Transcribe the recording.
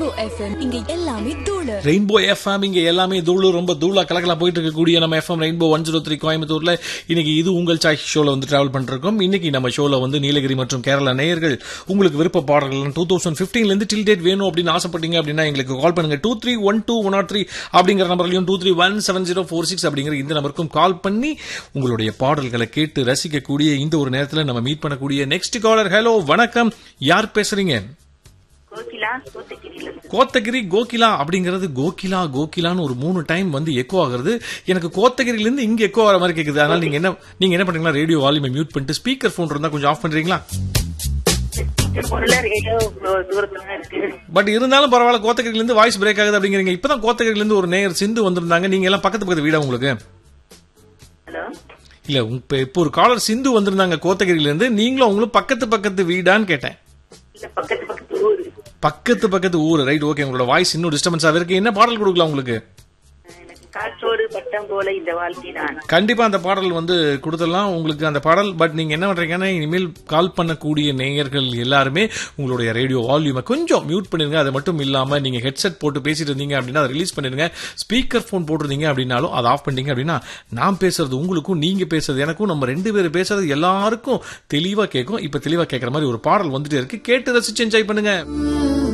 Rainbow FM இங்க எல்லாமே தூளு ரெயின்போ எஃப்எம் இங்க எல்லாமே தூளு ரொம்ப தூளா கலக்கலா போயிட்டு இருக்கக்கூடிய நம்ம FM rainbow one zero three கோயம்புத்தூர்ல இன்னைக்கு இது உங்கள் சாய்ஸ் ஷோல வந்து டிராவல் பண்ணிருக்கோம் இன்னைக்கு நம்ம ஷோல வந்து நீலகிரி மற்றும் கேரளா நேயர்கள் உங்களுக்கு விருப்ப பாடல்கள் டூ தௌசண்ட் பிப்டீன்ல இருந்து டில் டேட் வேணும் அப்படின்னு ஆசைப்பட்டீங்க அப்படின்னா எங்களுக்கு கால் பண்ணுங்க two three one two one nought three அப்படிங்கிற நம்பர்லையும் two three one seven zero four six அப்படிங்கிற இந்த நம்பருக்கும் கால் பண்ணி உங்களுடைய பாடல்களை கேட்டு ரசிக்கக்கூடிய இந்த ஒரு நேரத்தில் நம்ம மீட் பண்ணக்கூடிய நெக்ஸ்ட் காலர் ஹலோ வணக்கம் யார் பேசுறீங்க கோகிலா கோத்தகிரியில இருந்து. கோத்தகிரி கோகிலா அப்படிங்கிறது கோகிலா கோகிலான்னு ஒரு மூணு டைம் வந்து எக்கோ ஆகுறது எனக்கு கோத்தகிரில இருந்து இங்க எக்கோ ஆகிற மாதிரி கேக்குது அதனால நீங்க என்ன நீங்க என்ன பண்றீங்களா ரேடியோ வால்யூமை மியூட் பண்ணிட்டு ஸ்பீக்கர் போன் இருந்தா கொஞ்சம் ஆஃப் பண்றீங்களா ஸ்பீக்கர் போன்ல ரேடியோ தூரத்துல தான் இருக்கு பட் இருந்தாலும் பரவாயில்ல கோத்தகிரில இருந்து வாய்ஸ் பிரேக் ஆகுது அப்படிங்கிறீங்க இப்பதான் கோத்தகிரில இருந்து ஒரு நேயர் சிந்து வந்திருந்தாங்க நீங்க எல்லாம் பக்கத்து பக்கத்து வீடா உங்களுக்கு ஹலோ இல்ல இப்ப இப்போ ஒரு காலர் சிந்து வந்திருந்தாங்க கோத்தகிரில இருந்து நீங்களும் அவங்களும் பக்கத்து பக்கத்து வீடான்னு கேட்டேன் இல்ல பக்கத்து பக்கத்து ஊரு பக்கத்து பக்கத்து ஊர் ரைட் ஓகே உங்களோட வாய்ஸ் இன்னும் டிஸ்டர்பன்ஸாக இருக்கு என்ன பாடல் கொடுக்கலாம் உங்களுக்கு எனக்கு காற்றோடு பட்டம் போல இந்த வாழ்க்கை தான் கண்டிப்பா அந்த பாடல் வந்து கொடுத்துடலாம் உங்களுக்கு அந்த பாடல் பட் நீங்க என்ன பண்றீங்கன்னா இனிமேல் கால் பண்ணக்கூடிய நேயர்கள் எல்லாருமே உங்களுடைய ரேடியோ வால்யூமை கொஞ்சம் மியூட் பண்ணிருங்க அது மட்டும் இல்லாம நீங்க ஹெட்செட் போட்டு பேசிட்டு இருந்தீங்க அப்படின்னா அதை ரிலீஸ் பண்ணிருங்க ஸ்பீக்கர் போன் போட்டிருந்தீங்க அப்படின்னாலும் அதை ஆஃப் பண்ணிட்டீங்க அப்படின்னா நான் பேசுறது உங்களுக்கும் நீங்க பேசுறது எனக்கும் நம்ம ரெண்டு பேர் பேசுறது எல்லாருக்கும் தெளிவா கேட்கும் இப்ப தெளிவா கேட்கற மாதிரி ஒரு பாடல் வந்துட்டே இருக்கு கேட்டு ரசிச்சு என்ஜாய் பண்ணுங்க